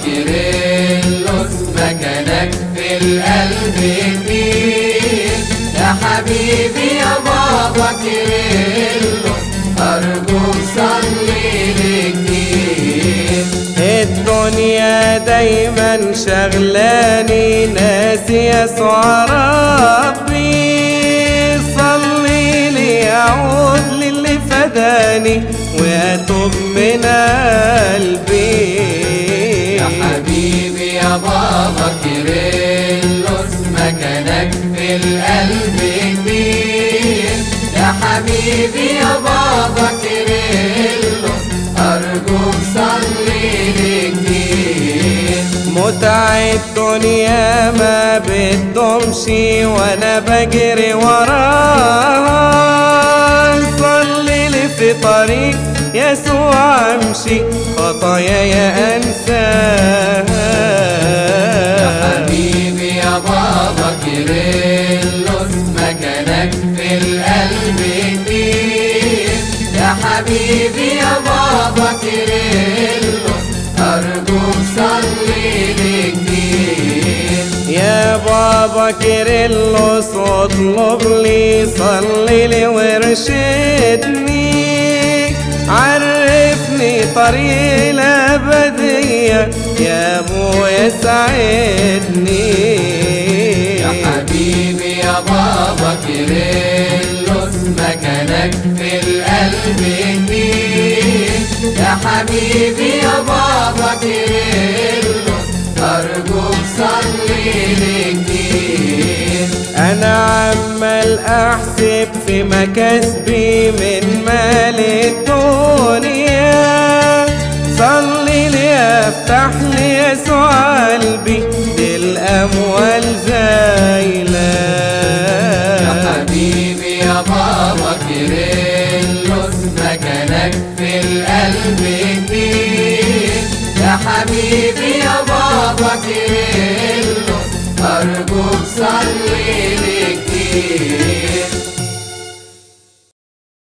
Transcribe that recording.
كيرلس مكانك في القلب كبير يا حبيبي يا بابا كيرلس أرجوك صلي لي كتير الدنيا دايما شغلاني ناسي يسوع ربي صلي لي اعود للي فداني واتوب من قلبي يا حبيبي يا بابا كيرلس مكانك في القلب كبير يا حبيبي يا بابا كيرلس أرجوك صلي لي كتير متع الدنيا ما بتدومش وانا بجري وراها صلي لي في طريق يسوع امشي خطاياي يا انساها حبيبي يا بابا كيرلس مكانك في القلب كبير يا حبيبي يا بابا كيرلس أرجوك صلي لي كتير يا بابا كيرلس اطلب لي صلي لي وارشدني عرفني طريق الأبدية يا ابويا ساعدني يا حبيبي يا بابا كيرلس مكانك في القلب كبير يا حبيبي يا بابا كيرلس أرجوك صلي لي كتير أنا عمال أحسب في مكاسبي من مال الدنيا صلي لي أفتح لي يسوع قلبي للأموال زايلة يا حبيبي يا بابا كيرلس مكانك في القلب كبير يا حبيبي يا بابا كيرلس